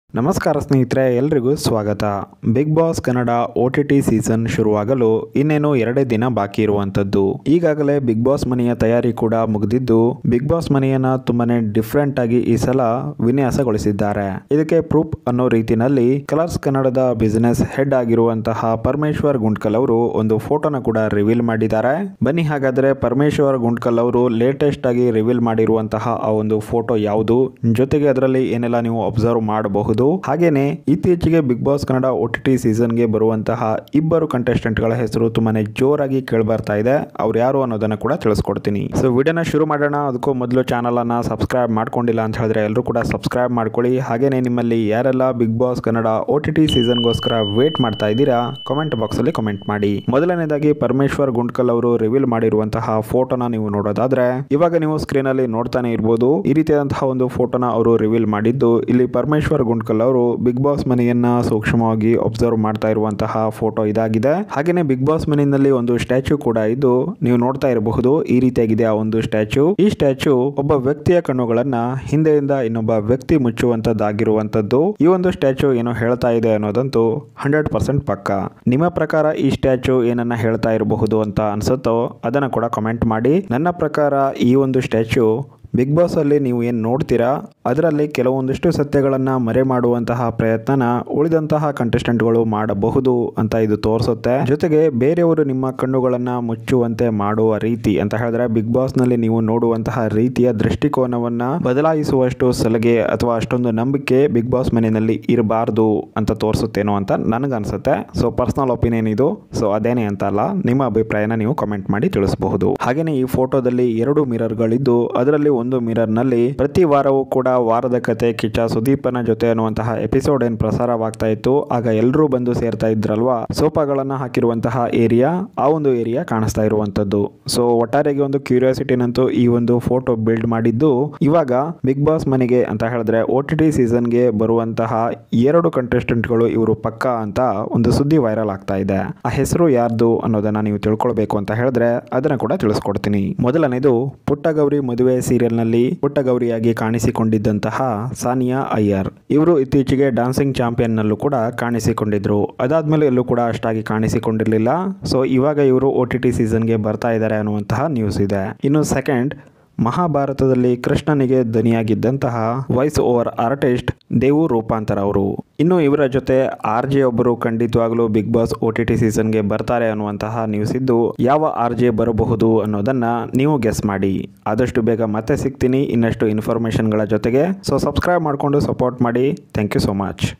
ನಮಸ್ಕಾರ ಸ್ನೇಹಿತರೆ ಎಲ್ರಿಗೂ ಸ್ವಾಗತ big boss Kannada O T T season ಶುರುವಾಗಲು ಇನ್ನೇನು ಎರಡೇ ದಿನ ಬಾಕಿ ಇರುವಂತದ್ದು ಈಗಾಗಲೇ ಬಿಗ್ ಬಾಸ್ ಮನೆಯ ತಯಾರಿ ಕೂಡ ಮುಗಿದಿದ್ದು ಬಿಗ್ ಬಾಸ್ ಮನೆಯನ್ನ ತುಂಬಾನೇ ಡಿಫ್ರೆಂಟ್ ಆಗಿ ಈ ಸಲ ವಿನ್ಯಾಸಗೊಳಿಸಿದ್ದಾರೆ ಇದಕ್ಕೆ ಪ್ರೂಫ್ ಅನ್ನೋ ರೀತಿನಲ್ಲಿ ಕಲರ್ಸ್ ಕನ್ನಡದ ಬಿಸಿನೆಸ್ ಹೆಡ್ ಆಗಿರುವಂತಹ ಪರಮೇಶ್ವರ್ ಗುಂಡ್ಕಲ್ ಅವರು ಒಂದು ಫೋಟೋನ ಕೂಡ ರಿವೀಲ್ ಮಾಡಿದ್ದಾರೆ ಬನ್ನಿ ಹಾಗಾದ್ರೆ ಪರಮೇಶ್ವರ್ ಗುಂಡ್ಕಲ್ ಅವರು ಲೇಟೆಸ್ಟ್ ಆಗಿ ರಿವೀಲ್ ಮಾಡಿರುವಂತಹ ಆ ಒಂದು ಫೋಟೋ ಯಾವುದು ಜೊತೆಗೆ ಅದರಲ್ಲಿ ಏನೆಲ್ಲ ನೀವು ಅಬ್ಸರ್ವ್ ಮಾಡಬಹುದು ಹಾಗೇನೆ ಇತ್ತೀಚೆಗೆ big boss Kannada O T T ಸೀಸನ್ಗೆ ಬರುವಂತಹ ಇಬ್ಬರು ಕಂಟೆಸ್ಟೆಂಟ್ಗಳ ಹೆಸರು ತುಂಬಾನೇ ಜೋರಾಗಿ ಕೇಳ್ಬರ್ತಾ ಇದೆ ಅವ್ರು ಯಾರು ಅನ್ನೋದನ್ನ ಕೂಡ ತಿಳಿಸ್ಕೊಡ್ತೀನಿ ಸೊ ವಿಡಿಯೋನ ಶುರು ಮಾಡೋಣ ಅದಕ್ಕೂ ಮೊದಲು ಚಾನಲ್ ಅನ್ನ ಸಬ್ಸ್ಕ್ರೈಬ್ ಮಾಡ್ಕೊಂಡಿಲ್ಲ ಅಂತ ಹೇಳಿದ್ರೆ ಎಲ್ಲರೂ ಕೂಡ ಸಬ್ಸ್ಕ್ರೈಬ್ ಮಾಡ್ಕೊಳ್ಳಿ ಹಾಗೇನೆ ನಿಮ್ಮಲ್ಲಿ ಯಾರೆಲ್ಲ big boss Kannada O T T ಸೀಸನ್ಗೋಸ್ಕರ ವೇಟ್ ಮಾಡ್ತಾ ಇದ್ದೀರಾ ಕಮೆಂಟ್ ಬಾಕ್ಸ್ ಅಲ್ಲಿ ಕಮೆಂಟ್ ಮಾಡಿ ಮೊದಲನೇದಾಗಿ ಪರಮೇಶ್ವರ್ ಗುಂಡ್ಕಲ್ ಅವರು ರಿವೀಲ್ ಮಾಡಿರುವಂತಹ ಫೋಟೋನ ನೀವು ನೋಡೋದಾದ್ರೆ ಇವಾಗ ನೀವು ಸ್ಕ್ರೀನ್ ಅಲ್ಲಿ ನೋಡ್ತಾನೆ ಇರ್ಬೋದು ಈ ರೀತಿಯಾದಂತಹ ಒಂದು ಫೋಟೋನ ಅವರು ರಿವೀಲ್ ಮಾಡಿದ್ದು ಇಲ್ಲಿ ಪರಮೇಶ್ವರ್ ಗುಂಡ್ಕಲ್ ಅವರು ಬಿಗ್ ಬಾಸ್ ಮನೆಯನ್ನ ಸೂಕ್ಷ್ಮವಾಗಿ ಅಬ್ಸರ್ವ್ ಮಾಡ್ತಾ ಇರುವಂತಹ ಫೋಟೋ ಇದಾಗಿದೆ ಹಾಗೇನೆ ಬಿಗ್ ಬಾಸ್ ಮನೆಯಲ್ಲಿ ಒಂದು ಸ್ಟ್ಯಾಚ್ಯೂ ಕೂಡ ಇದ್ದು ನೀವು ನೋಡ್ತಾ ಇರಬಹುದು ಈ ರೀತಿಯಾಗಿದೆ ಆ ಒಂದು ಸ್ಟ್ಯಾಚ್ಯೂ ಈ ಸ್ಟ್ಯಾಚ್ಯೂ ಒಬ್ಬ ವ್ಯಕ್ತಿಯ ಕಣ್ಣುಗಳನ್ನ ಹಿಂದೆಯಿಂದ ಇನ್ನೊಬ್ಬ ವ್ಯಕ್ತಿ ಮುಚ್ಚುವಂತದ್ದಾಗಿರುವಂತದ್ದು ಈ ಒಂದು ಸ್ಟ್ಯಾಚ್ಯೂ ಏನೋ ಹೇಳ್ತಾ ಇದೆ ಅನ್ನೋದಂತೂ ಹಂಡ್ರೆಡ್ ಪರ್ಸೆಂಟ್ ಪಕ್ಕ ನಿಮ್ಮ ಪ್ರಕಾರ ಈ ಸ್ಟ್ಯಾಚ್ಯೂ ಏನನ್ನ ಹೇಳ್ತಾ ಇರಬಹುದು ಅಂತ ಅನ್ಸುತ್ತೋ ಅದನ್ನ ಕೂಡ ಕಮೆಂಟ್ ಮಾಡಿ ನನ್ನ ಪ್ರಕಾರ ಈ ಒಂದು ಸ್ಟ್ಯಾಚ್ಯೂ ಬಿಗ್ ಬಾಸ್ ಅಲ್ಲಿ ನೀವು ಏನು ನೋಡ್ತೀರಾ ಅದರಲ್ಲಿ ಕೆಲವೊಂದಿಷ್ಟು ಸತ್ಯಗಳನ್ನು ಮರೆ ಮಾಡುವಂತಹ ಪ್ರಯತ್ನನ ಉಳಿದಂತಹ ಕಂಟೆಸ್ಟೆಂಟ್ಗಳು ಮಾಡಬಹುದು ಅಂತ ಇದು ತೋರಿಸುತ್ತೆ ಜೊತೆಗೆ ಬೇರೆಯವರು ನಿಮ್ಮ ಕಣ್ಣುಗಳನ್ನ ಮುಚ್ಚುವಂತೆ ಮಾಡುವ ರೀತಿ ಅಂತ ಹೇಳಿದ್ರೆ ಬಿಗ್ ಬಾಸ್ ನಲ್ಲಿ ನೀವು ನೋಡುವಂತಹ ರೀತಿಯ ದೃಷ್ಟಿಕೋನವನ್ನ ಬದಲಾಯಿಸುವಷ್ಟು ಸಲಹೆ ಅಥವಾ ಅಷ್ಟೊಂದು ನಂಬಿಕೆ ಬಿಗ್ ಬಾಸ್ ಮನೆಯಲ್ಲಿ ಇರಬಾರ್ದು ಅಂತ ತೋರಿಸುತ್ತೇನೋ ಅಂತ ನನಗನ್ಸುತ್ತೆ ಸೊ ಪರ್ಸನಲ್ ಒಪಿನಿಯನ್ ಇದು ಸೊ ಅದೇನೇ ಅಂತ ಅಲ್ಲ ನಿಮ್ಮ ಅಭಿಪ್ರಾಯನ ನೀವು ಕಮೆಂಟ್ ಮಾಡಿ ತಿಳಿಸಬಹುದು ಹಾಗೇನೆ ಈ ಫೋಟೋದಲ್ಲಿ ಎರಡು ಮಿರರ್ಗಳಿದ್ದು ಅದರಲ್ಲಿ ಒಂದು ಮಿರರ್ ನಲ್ಲಿ ಪ್ರತಿ ವಾರವೂ ಕೂಡ ವಾರದ ಕತೆ ಕಿಚ್ಚ ಸುದೀಪನ ಜೊತೆ ಅನ್ನುವಂತಹ ಎಪಿಸೋಡ್ ಏನ್ ಪ್ರಸಾರವಾಗ್ತಾ ಇತ್ತು ಆಗ ಎಲ್ಲರೂ ಬಂದು ಸೇರ್ತಾ ಇದ್ರಲ್ವಾ ಸೋಫಾಗಳನ್ನ ಹಾಕಿರುವಂತಹ ಏರಿಯಾ ಆ ಒಂದು ಏರಿಯಾ ಕಾಣಿಸ್ತಾ ಇರುವಂತದ್ದು ಸೊ ಒಟ್ಟಾರೆಗೆ ಒಂದು ಕ್ಯೂರಿಯಾಸಿಟಿನಂತೂ ಈ ಒಂದು ಫೋಟೋ ಬಿಲ್ಡ್ ಮಾಡಿದ್ದು ಇವಾಗ ಬಿಗ್ ಬಾಸ್ ಮನೆಗೆ ಅಂತ ಹೇಳಿದ್ರೆ ಒ ಟಿ ಟಿ ಸೀಸನ್ಗೆ ಬರುವಂತಹ ಎರಡು ಕಂಟೆಸ್ಟೆಂಟ್ಗಳು ಇವರು ಪಕ್ಕ ಅಂತ ಒಂದು ಸುದ್ದಿ ವೈರಲ್ ಆಗ್ತಾ ಇದೆ ಆ ಹೆಸರು ಯಾರ್ದು ಅನ್ನೋದನ್ನ ನೀವು ತಿಳ್ಕೊಳ್ಬೇಕು ಅಂತ ಹೇಳಿದ್ರೆ ಅದನ್ನ ಕೂಡ ತಿಳಿಸ್ಕೊಡ್ತೀನಿ ಮೊದಲನೇದು ಪುಟ್ಟಗೌರಿ ಮದುವೆ ಸೀರಿಯಲ್ ನಲ್ಲಿ ಪುಟ್ಟಗೌರಿಯಾಗಿ ಕಾಣಿಸಿಕೊಂಡಿದ್ದಂತಹ ಸಾನಿಯಾ ಅಯ್ಯರ್ ಇವರು ಇತ್ತೀಚೆಗೆ ಡಾನ್ಸಿಂಗ್ ಚಾಂಪಿಯನ್ ನಲ್ಲೂ ಕೂಡ ಕಾಣಿಸಿಕೊಂಡಿದ್ರು ಅದಾದ್ಮೇಲೆ ಎಲ್ಲೂ ಕೂಡ ಅಷ್ಟಾಗಿ ಕಾಣಿಸಿಕೊಂಡಿರಲಿಲ್ಲ ಸೊ ಇವಾಗ ಇವರು ಒ ಟಿ ಟಿ ಸೀಸನ್ಗೆ ಬರ್ತಾ ಇದ್ದಾರೆ ಅನ್ನುವಂತಹ ನ್ಯೂಸ್ ಇದೆ ಇನ್ನು ಸೆಕೆಂಡ್ ಮಹಾಭಾರತದಲ್ಲಿ ಕೃಷ್ಣನಿಗೆ ಧ್ವನಿಯಾಗಿದ್ದಂತಹ ವಾಯ್ಸ್ ಓವರ್ ಆರ್ಟಿಸ್ಟ್ ದೇವು ರೂಪಾಂತರ ಅವರು ಇನ್ನು ಇವರ ಜೊತೆ ಆರ್ ಜೆ ಒಬ್ಬರು ಖಂಡಿತವಾಗ್ಲೂ big boss O T T ಸೀಸನ್ಗೆ ಬರ್ತಾರೆ ಅನ್ನುವಂತಹ ನ್ಯೂಸ್ ಇದ್ದು ಯಾವ ಆರ್ ಜೆ ಬರಬಹುದು ಅನ್ನೋದನ್ನ ನೀವು ಗೆಸ್ ಮಾಡಿ ಆದಷ್ಟು ಬೇಗ ಮತ್ತೆ ಸಿಗ್ತೀನಿ ಇನ್ನಷ್ಟು ಇನ್ಫಾರ್ಮೇಷನ್ಗಳ ಜೊತೆಗೆ ಸೊ ಸಬ್ಸ್ಕ್ರೈಬ್ ಮಾಡಿಕೊಂಡು ಸಪೋರ್ಟ್ ಮಾಡಿ ಥ್ಯಾಂಕ್ ಯು ಸೋ ಮಚ್